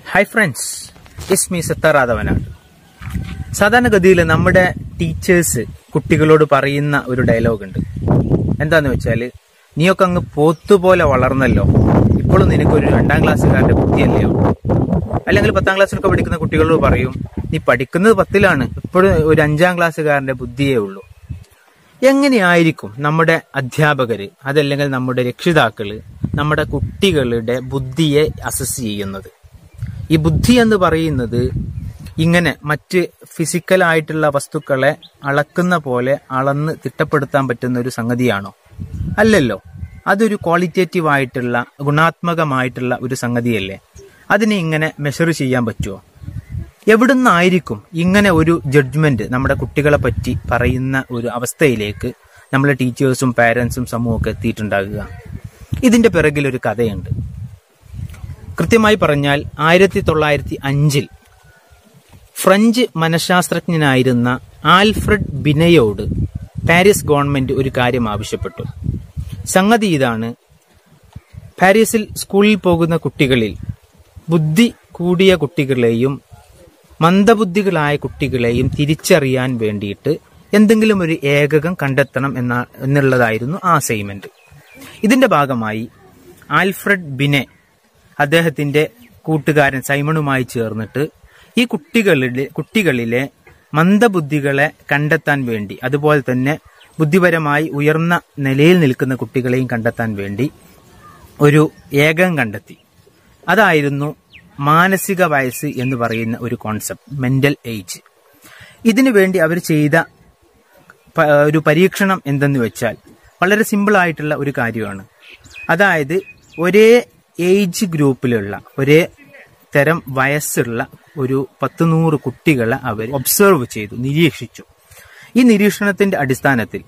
hi friends is me സത്താറാധവനാണ് സാധാരണഗതിയിൽ നമ്മുടെ ടീച്ചേഴ്സ് കുട്ടികളോട് പറയുന്ന ഒരു ഡയലോഗ് ഉണ്ട് എന്താന്ന് വെച്ചാൽ നീയൊക്കെ അങ്ങ് പോത്തുപോലെ വളർന്നല്ലോ ഇപ്പോഴും നിനക്കൊരു രണ്ടാം ക്ലാസ്സുകാരുടെ ബുദ്ധിയല്ലേ ഉള്ളൂ അല്ലെങ്കിൽ പത്താം ക്ലാസ്സിലൊക്കെ പഠിക്കുന്ന കുട്ടികളോട് പറയും നീ പഠിക്കുന്നത് പത്തിലാണ് ഇപ്പോഴും ഒരു അഞ്ചാം ക്ലാസ്സുകാരന്റെ ബുദ്ധിയേ ഉള്ളൂ എങ്ങനെയായിരിക്കും നമ്മുടെ അധ്യാപകര് അതല്ലെങ്കിൽ നമ്മുടെ രക്ഷിതാക്കള് നമ്മുടെ കുട്ടികളുടെ ബുദ്ധിയെ അസസ് ചെയ്യുന്നത് ഈ ബുദ്ധി എന്ന് പറയുന്നത് ഇങ്ങനെ മറ്റ് ഫിസിക്കൽ ആയിട്ടുള്ള വസ്തുക്കളെ അളക്കുന്ന പോലെ അളന്ന് തിട്ടപ്പെടുത്താൻ പറ്റുന്ന ഒരു സംഗതിയാണോ അല്ലല്ലോ അതൊരു ക്വാളിറ്റേറ്റീവ് ആയിട്ടുള്ള ഗുണാത്മകമായിട്ടുള്ള ഒരു സംഗതിയല്ലേ അതിനെ ഇങ്ങനെ മെഷർ ചെയ്യാൻ പറ്റുമോ എവിടുന്നായിരിക്കും ഇങ്ങനെ ഒരു ജഡ്ജ്മെന്റ് നമ്മുടെ കുട്ടികളെ പറ്റി പറയുന്ന ഒരു അവസ്ഥയിലേക്ക് നമ്മളെ ടീച്ചേഴ്സും പാരന്റ്സും സമൂഹമൊക്കെ എത്തിയിട്ടുണ്ടാകുക ഇതിന്റെ പിറകിൽ ഒരു കഥയുണ്ട് കൃത്യമായി പറഞ്ഞാൽ ആയിരത്തി തൊള്ളായിരത്തി അഞ്ചിൽ ഫ്രഞ്ച് മനഃശാസ്ത്രജ്ഞനായിരുന്ന ആൽഫ്രഡ് ബിനയോട് പാരീസ് ഗവൺമെന്റ് ഒരു കാര്യം ആവശ്യപ്പെട്ടു സംഗതി ഇതാണ് പാരീസിൽ സ്കൂളിൽ പോകുന്ന കുട്ടികളിൽ ബുദ്ധി കൂടിയ കുട്ടികളെയും മന്ദബുദ്ധികളായ കുട്ടികളെയും തിരിച്ചറിയാൻ വേണ്ടിയിട്ട് എന്തെങ്കിലും ഒരു ഏകകം കണ്ടെത്തണം എന്ന എന്നുള്ളതായിരുന്നു ആ അസൈൻമെന്റ് ഇതിന്റെ ഭാഗമായി ആൽഫ്രഡ് ബിനെ അദ്ദേഹത്തിന്റെ കൂട്ടുകാരൻ സൈമണുമായി ചേർന്നിട്ട് ഈ കുട്ടികളിലെ കുട്ടികളിലെ മന്ദബുദ്ധികളെ കണ്ടെത്താൻ വേണ്ടി അതുപോലെ തന്നെ ബുദ്ധിപരമായി ഉയർന്ന നിലയിൽ നിൽക്കുന്ന കുട്ടികളെയും കണ്ടെത്താൻ വേണ്ടി ഒരു ഏകം കണ്ടെത്തി അതായിരുന്നു മാനസിക വയസ്സ് എന്ന് പറയുന്ന ഒരു കോൺസെപ്റ്റ് മെന്റൽ ഏജ് ഇതിനു വേണ്ടി അവർ ചെയ്ത പ- ഒരു പരീക്ഷണം എന്തെന്ന് വെച്ചാൽ വളരെ സിമ്പിൾ ആയിട്ടുള്ള ഒരു കാര്യമാണ് അതായത് ഒരേ ഏജ് ഗ്രൂപ്പിലുള്ള ഒരേ തരം വയസ്സുള്ള ഒരു പത്ത് നൂറ് കുട്ടികളെ അവർ ഒബ്സർവ് ചെയ്തു നിരീക്ഷിച്ചു ഈ നിരീക്ഷണത്തിന്റെ അടിസ്ഥാനത്തിൽ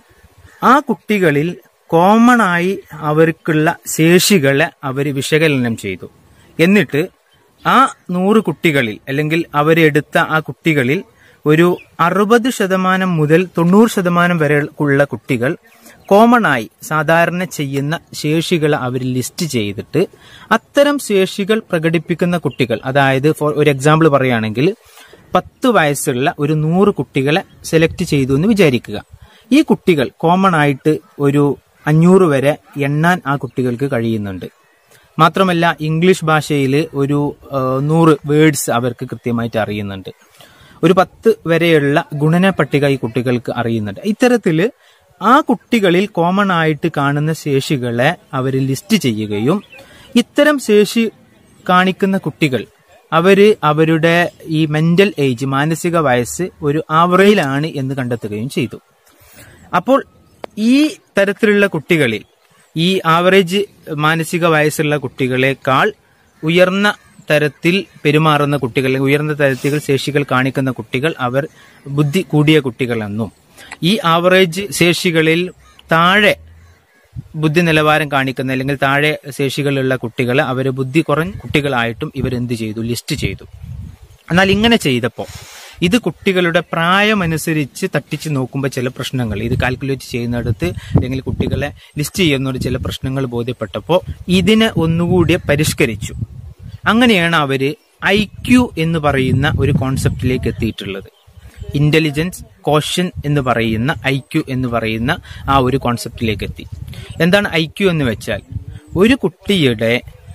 ആ കുട്ടികളിൽ കോമൺ ആയി അവർക്കുള്ള ശേഷികളെ അവർ വിശകലനം ചെയ്തു എന്നിട്ട് ആ നൂറ് കുട്ടികളിൽ അല്ലെങ്കിൽ അവരെടുത്ത ആ കുട്ടികളിൽ ഒരു അറുപത് ശതമാനം മുതൽ തൊണ്ണൂറ് ശതമാനം വരെ ഉള്ള കുട്ടികൾ കോമൺ ആയി സാധാരണ ചെയ്യുന്ന ശേഷികൾ അവർ ലിസ്റ്റ് ചെയ്തിട്ട് അത്തരം ശേഷികൾ പ്രകടിപ്പിക്കുന്ന കുട്ടികൾ അതായത് ഫോർ ഒരു എക്സാമ്പിൾ പറയുകയാണെങ്കിൽ പത്ത് വയസ്സുള്ള ഒരു നൂറ് കുട്ടികളെ സെലക്ട് ചെയ്തു എന്ന് വിചാരിക്കുക ഈ കുട്ടികൾ കോമൺ ആയിട്ട് ഒരു അഞ്ഞൂറ് വരെ എണ്ണാൻ ആ കുട്ടികൾക്ക് കഴിയുന്നുണ്ട് മാത്രമല്ല ഇംഗ്ലീഷ് ഭാഷയിൽ ഒരു ആ, നൂറ് വേർഡ്സ് അവർക്ക് കൃത്യമായിട്ട് അറിയുന്നുണ്ട് ഒരു പത്ത് വരെയുള്ള ഗുണന പട്ടിക ഈ കുട്ടികൾക്ക് അറിയുന്നുണ്ട് ഇത്തരത്തില് ആ കുട്ടികളിൽ കോമൺ ആയിട്ട് കാണുന്ന ശേഷികളെ അവർ ലിസ്റ്റ് ചെയ്യുകയും ഇത്തരം ശേഷി കാണിക്കുന്ന കുട്ടികൾ അവര് അവരുടെ ഈ മെന്റൽ ഏജ് മാനസിക വയസ്സ് ഒരു ആവറേജിലാണ് എന്ന് കണ്ടെത്തുകയും ചെയ്തു അപ്പോൾ ഈ തരത്തിലുള്ള കുട്ടികളിൽ ഈ ആവറേജ് മാനസിക വയസ്സുള്ള കുട്ടികളെക്കാൾ ഉയർന്ന തരത്തിൽ പെരുമാറുന്ന കുട്ടികൾ അല്ലെങ്കിൽ ഉയർന്ന തരത്തിൽ ശേഷികൾ കാണിക്കുന്ന കുട്ടികൾ അവർ ബുദ്ധി കൂടിയ കുട്ടികളെന്നും ഈ ആവറേജ് ശേഷികളിൽ താഴെ ബുദ്ധി നിലവാരം കാണിക്കുന്ന അല്ലെങ്കിൽ താഴെ ശേഷികളുള്ള കുട്ടികളെ അവരെ ബുദ്ധി കുറഞ്ഞ കുട്ടികളായിട്ടും ഇവർ എന്ത് ചെയ്തു ലിസ്റ്റ് ചെയ്തു എന്നാൽ ഇങ്ങനെ ചെയ്തപ്പോൾ ഇത് കുട്ടികളുടെ പ്രായമനുസരിച്ച് തട്ടിച്ച് നോക്കുമ്പോൾ ചില പ്രശ്നങ്ങൾ ഇത് കാൽക്കുലേറ്റ് ചെയ്യുന്നിടത്ത് അല്ലെങ്കിൽ കുട്ടികളെ ലിസ്റ്റ് ചെയ്യുന്നതോട് ചില പ്രശ്നങ്ങൾ ബോധ്യപ്പെട്ടപ്പോൾ ഇതിനെ ഒന്നുകൂടി പരിഷ്കരിച്ചു അങ്ങനെയാണ് അവര് ഐ ക്യു എന്ന് പറയുന്ന ഒരു കോൺസെപ്റ്റിലേക്ക് എത്തിയിട്ടുള്ളത് ഇന്റലിജൻസ് കോഷൻ എന്ന് പറയുന്ന ഐ ക്യു എന്ന് പറയുന്ന ആ ഒരു കോൺസെപ്റ്റിലേക്ക് എത്തി എന്താണ് ഐ ക്യു എന്ന് വെച്ചാൽ ഒരു കുട്ടിയുടെ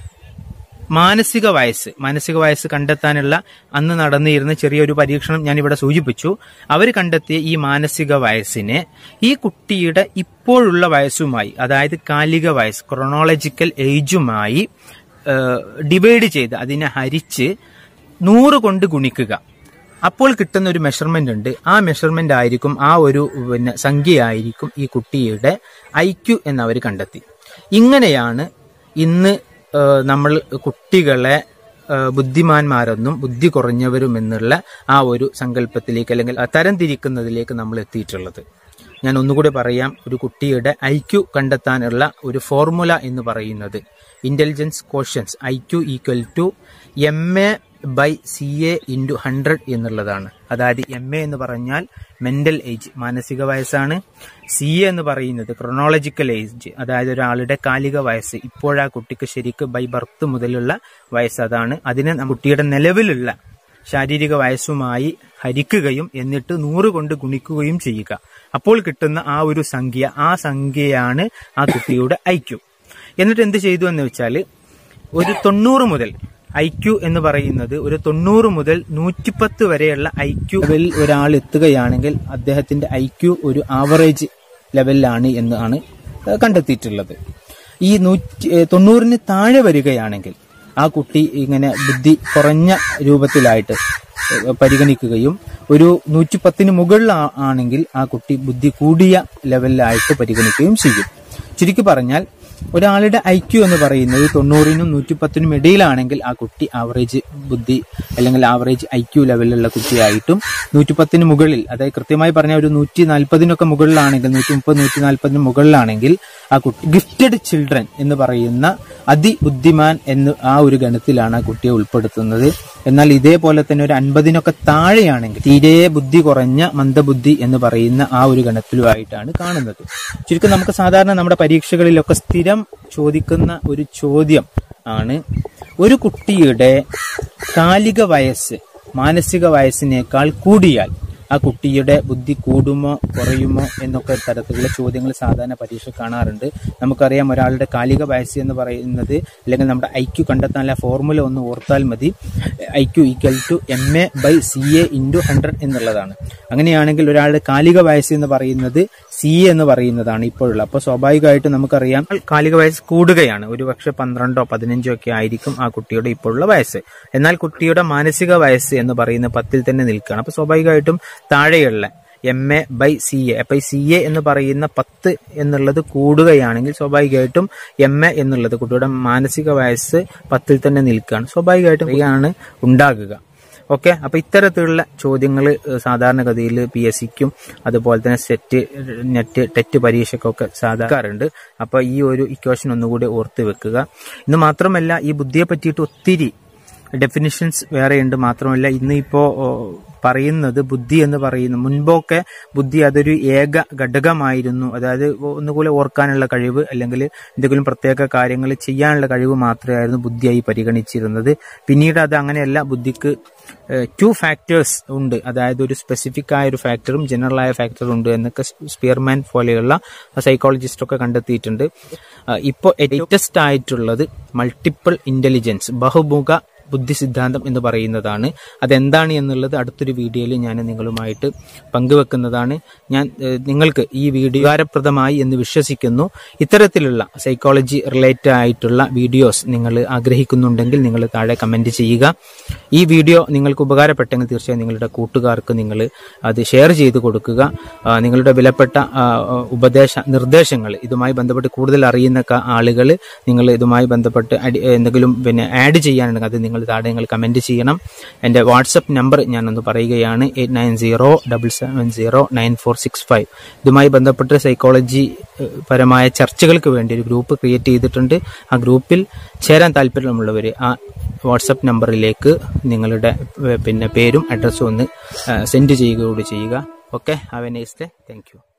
മാനസിക വയസ്സ് മാനസിക വയസ്സ് കണ്ടെത്താനുള്ള അന്ന് നടന്നിരുന്ന ചെറിയൊരു പരീക്ഷണം ഞാൻ ഇവിടെ സൂചിപ്പിച്ചു അവർ കണ്ടെത്തിയ ഈ മാനസിക വയസ്സിനെ ഈ കുട്ടിയുടെ ഇപ്പോഴുള്ള വയസ്സുമായി അതായത് കാലിക വയസ്സ് ക്രൊണോളജിക്കൽ ഏജുമായി ഡിവൈഡ് ചെയ്ത് അതിനെ ഹരിച്ച് നൂറ് കൊണ്ട് ഗുണിക്കുക അപ്പോൾ കിട്ടുന്ന ഒരു മെഷർമെന്റ് ഉണ്ട് ആ മെഷർമെന്റ് ആയിരിക്കും ആ ഒരു പിന്നെ സംഖ്യയായിരിക്കും ഈ കുട്ടിയുടെ ഐ ക്യു എന്ന് അവർ കണ്ടെത്തി ഇങ്ങനെയാണ് ഇന്ന് ഏഹ്, നമ്മൾ കുട്ടികളെ ഏഹ്, ബുദ്ധിമാന്മാരെന്നും ബുദ്ധി കുറഞ്ഞവരും എന്നുള്ള ആ ഒരു സങ്കല്പത്തിലേക്ക് അല്ലെങ്കിൽ തരംതിരിക്കുന്നതിലേക്ക് നമ്മൾ എത്തിയിട്ടുള്ളത് ഞാൻ ഒന്നുകൂടി പറയാം ഒരു കുട്ടിയുടെ ഐ ക്യു കണ്ടെത്താനുള്ള ഒരു ഫോർമുല എന്ന് പറയുന്നത് intelligence quotient I Q equal to M A by C A into hundred എന്നുള്ളതാണ് അതായത് എം എ എന്ന് പറഞ്ഞാൽ മെന്റൽ ഏജ് മാനസിക വയസ്സാണ് സി എ എന്ന് പറയുന്നത് ക്രൊണോളജിക്കൽ ഏജ് അതായത് ഒരാളുടെ കാലിക വയസ്സ് ഇപ്പോഴാ കുട്ടിക്ക് ശരിക്ക് ബൈ ബർത്ത് മുതലുള്ള വയസ്സ് അതാണ് അതിനെ ന- കുട്ടിയുടെ നിലവിലുള്ള ശാരീരിക വയസ്സുമായി ഹരിക്കുകയും എന്നിട്ട് നൂറ് കൊണ്ട് ഗുണിക്കുകയും ചെയ്യുക അപ്പോൾ കിട്ടുന്ന ആ ഒരു സംഖ്യ ആ സംഖ്യയാണ് ആ കുട്ടിയുടെ ഐക്യു എന്നിട്ട് എന്ത് ചെയ്തു എന്ന് വെച്ചാൽ ഒരു തൊണ്ണൂറ് മുതൽ ഐ ക്യു എന്ന് പറയുന്നത് ഒരു തൊണ്ണൂറ് മുതൽ നൂറ്റിപ്പത്ത് വരെയുള്ള ഐ ക്യു ലെവലിൽ ഒരാൾ എത്തുകയാണെങ്കിൽ അദ്ദേഹത്തിന്റെ ഐ ക്യു ഒരു ആവറേജ് ലെവലിലാണ് എന്നാണ് ഏഹ് കണ്ടെത്തിയിട്ടുള്ളത് ഈ നൂറ്റി ഏഹ് തൊണ്ണൂറിന് താഴെ വരികയാണെങ്കിൽ ആ കുട്ടി ഇങ്ങനെ ബുദ്ധി കുറഞ്ഞ രൂപത്തിലായിട്ട് ഏഹ് പരിഗണിക്കുകയും ഒരു നൂറ്റിപ്പത്തിന് മുകളിൽ ആ- ആണെങ്കിൽ ആ കുട്ടി ബുദ്ധി കൂടിയ ലെവലിലായിട്ട് പരിഗണിക്കുകയും ചെയ്യും ചുരുക്കി പറഞ്ഞാൽ ഒരാളുടെ ഐ ക്യു എന്ന് പറയുന്നത് തൊണ്ണൂറിനും നൂറ്റിപ്പത്തിനും ഇടയിലാണെങ്കിൽ ആ കുട്ടി ആവറേജ് ബുദ്ധി അല്ലെങ്കിൽ ആവറേജ് ഐ ക്യു ലെവലിലുള്ള കുട്ടിയായിട്ടും നൂറ്റിപ്പത്തിന് മുകളിൽ അതായത് കൃത്യമായി പറഞ്ഞാൽ ഒരു നൂറ്റി നാൽപ്പതിനൊക്കെ മുകളിലാണെങ്കിൽ നൂറ്റി മുപ്പത് നൂറ്റി നാൽപ്പതിന് മുകളിലാണെങ്കിൽ ആ കുട്ടി ഗിഫ്റ്റഡ് ചിൽഡ്രൻ എന്ന് പറയുന്ന അതിബുദ്ധിമാൻ എന്ന് ആ ഒരു ഗണത്തിലാണ് ആ കുട്ടിയെ ഉൾപ്പെടുത്തുന്നത് എന്നാൽ ഇതേപോലെ തന്നെ ഒരു അൻപതിനൊക്കെ താഴെയാണെങ്കിൽ തീരെ ബുദ്ധി കുറഞ്ഞ മന്ദബുദ്ധി എന്ന് പറയുന്ന ആ ഒരു ഗണത്തിലുമായിട്ടാണ് കാണുന്നത് ചുരുക്കം നമുക്ക് സാധാരണ നമ്മുടെ പരീക്ഷകളിലൊക്കെ സ്ഥിരം ചോദിക്കുന്ന ഒരു ചോദ്യം ആണ് ഒരു കുട്ടിയുടെ കാലിക വയസ്സ് മാനസിക വയസ്സിനേക്കാൾ കൂടിയാൽ ആ കുട്ടിയുടെ ബുദ്ധി കൂടുമോ കുറയുമോ എന്നൊക്കെ തരത്തിലുള്ള ചോദ്യങ്ങൾ സാധാരണ പരീക്ഷ കാണാറുണ്ട് നമുക്കറിയാം ഒരാളുടെ കാലിക വയസ്സ് എന്ന് പറയുന്നത് അല്ലെങ്കിൽ നമ്മുടെ ഐ ക്യു കണ്ടെത്താനുള്ള ഫോർമുല ഒന്ന് ഓർത്താൽ മതി I Q equal to M A by C A into hundred എന്നുള്ളതാണ് അങ്ങനെയാണെങ്കിൽ ഒരാളുടെ കാലിക വയസ്സ് എന്ന് പറയുന്നത് സി എ എന്ന് പറയുന്നതാണ് ഇപ്പോഴുള്ള അപ്പോൾ സ്വാഭാവികമായിട്ടും നമുക്കറിയാം കാലിക വയസ്സ് കൂടുകയാണ് ഒരു പക്ഷെ പന്ത്രണ്ടോ പതിനഞ്ചോ ഒക്കെ ആയിരിക്കും ആ കുട്ടിയുടെ ഇപ്പോഴുള്ള വയസ്സ് എന്നാൽ കുട്ടിയുടെ മാനസിക വയസ്സ് എന്ന് പറയുന്നത് പത്തിൽ തന്നെ നിൽക്കുകയാണ് അപ്പോൾ സ്വാഭാവികമായിട്ടും താഴെയുള്ള M A by C A അപ്പൊ ഈ സി എ എന്ന് പറയുന്ന പത്ത് എന്നുള്ളത് കൂടുകയാണെങ്കിൽ സ്വാഭാവികമായിട്ടും എം എ എന്നുള്ളത് കുട്ടിയുടെ മാനസിക വയസ്സ് പത്തിൽ തന്നെ നിൽക്കുകയാണ് സ്വാഭാവികമായിട്ടും ആണ് ഉണ്ടാകുക ഓക്കെ അപ്പൊ ഇത്തരത്തിലുള്ള ചോദ്യങ്ങൾ സാധാരണഗതിയിൽ പി എസ് സിക്കും അതുപോലെ തന്നെ സെറ്റ് നെറ്റ് ടെറ്റ് പരീക്ഷയ്ക്കൊക്കെ സാധാരണ അപ്പൊ ഈ ഒരു ഇക്വേഷൻ ഒന്നുകൂടി ഓർത്ത് വെക്കുക ഇന്ന് മാത്രമല്ല ഈ ബുദ്ധിയെ പറ്റിയിട്ട് ഒത്തിരി ഡെഫിനിഷൻസ് വേറെയുണ്ട് മാത്രമല്ല ഇന്ന് ഇപ്പോ ഓ, പറയുന്നത് ബുദ്ധി എന്ന് പറയുന്ന മുൻപൊക്കെ ബുദ്ധി അതൊരു ഏക ഘടകമായിരുന്നു അതായത് ഒന്നുകൂടെ ഓർക്കാനുള്ള കഴിവ് അല്ലെങ്കിൽ എന്തെങ്കിലും പ്രത്യേക കാര്യങ്ങൾ ചെയ്യാനുള്ള കഴിവ് മാത്രമായിരുന്നു ബുദ്ധിയായി പരിഗണിച്ചിരുന്നത് പിന്നീട് അത് അങ്ങനെയല്ല ബുദ്ധിക്ക് ടു ഫാക്ടേഴ്സ് ഉണ്ട് അതായത് ഒരു സ്പെസിഫിക് ആയ ഒരു ഫാക്ടറും ജനറൽ ആയ ഫാക്ടറും ഉണ്ട് എന്നൊക്കെ സ്പിയർമാൻ പോലെയുള്ള സൈക്കോളജിസ്റ്റ് ഒക്കെ കണ്ടെത്തിയിട്ടുണ്ട് ഇപ്പോൾ ലേറ്റസ്റ്റ് ആയിട്ടുള്ളത് മൾട്ടിപ്പിൾ ഇന്റലിജൻസ് ബഹുമുഖ ബുദ്ധി സിദ്ധാന്തം എന്ന് പറയുന്നതാണ് അതെന്താണ് എന്നുള്ളത് അടുത്തൊരു വീഡിയോയിൽ ഞാൻ നിങ്ങളുമായിട്ട് പങ്കുവെക്കുന്നതാണ് ഞാൻ ഏഹ്, നിങ്ങൾക്ക് ഈ വീഡിയോ ഉപകാരപ്രദമായി എന്ന് വിശ്വസിക്കുന്നു ഇത്തരത്തിലുള്ള സൈക്കോളജി റിലേറ്റഡ് ആയിട്ടുള്ള വീഡിയോസ് നിങ്ങൾ ആഗ്രഹിക്കുന്നുണ്ടെങ്കിൽ നിങ്ങൾ താഴെ കമന്റ് ചെയ്യുക ഈ വീഡിയോ നിങ്ങൾക്ക് ഉപകാരപ്പെട്ടെങ്കിൽ തീർച്ചയായും നിങ്ങളുടെ കൂട്ടുകാർക്ക് നിങ്ങൾ അത് ഷെയർ ചെയ്ത് കൊടുക്കുക ആ, നിങ്ങളുടെ വിലപ്പെട്ട ആ, ഉപദേശ നിർദ്ദേശങ്ങൾ ഇതുമായി ബന്ധപ്പെട്ട് കൂടുതൽ അറിയുന്ന ആളുകൾ നിങ്ങൾ ഇതുമായി ബന്ധപ്പെട്ട് അടി- എന്തെങ്കിലും പിന്നെ ആഡ് ചെയ്യാനുണ്ടെങ്കിൽ അത് നിങ്ങൾ താഴെ നിങ്ങൾ കമന്റ് ചെയ്യണം എൻ്റെ വാട്സപ്പ് നമ്പർ ഞാനൊന്ന് പറയുകയാണ് eight nine zero double seven zero nine four six five ഇതുമായി ബന്ധപ്പെട്ട് സൈക്കോളജി ഏഹ്, പരമായ ചർച്ചകൾക്ക് വേണ്ടി ഒരു ഗ്രൂപ്പ് ക്രിയേറ്റ് ചെയ്തിട്ടുണ്ട് ആ ഗ്രൂപ്പിൽ ചേരാൻ താല്പര്യമുള്ളവർ ആ വാട്സപ്പ് നമ്പറിലേക്ക് നിങ്ങളുടെ ഏഹ്, പിന്നെ പേരും അഡ്രസ്സും ഒന്ന് സെൻഡ് ചെയ്യുക കൂടി ചെയ്യുക okay have a nice day thank U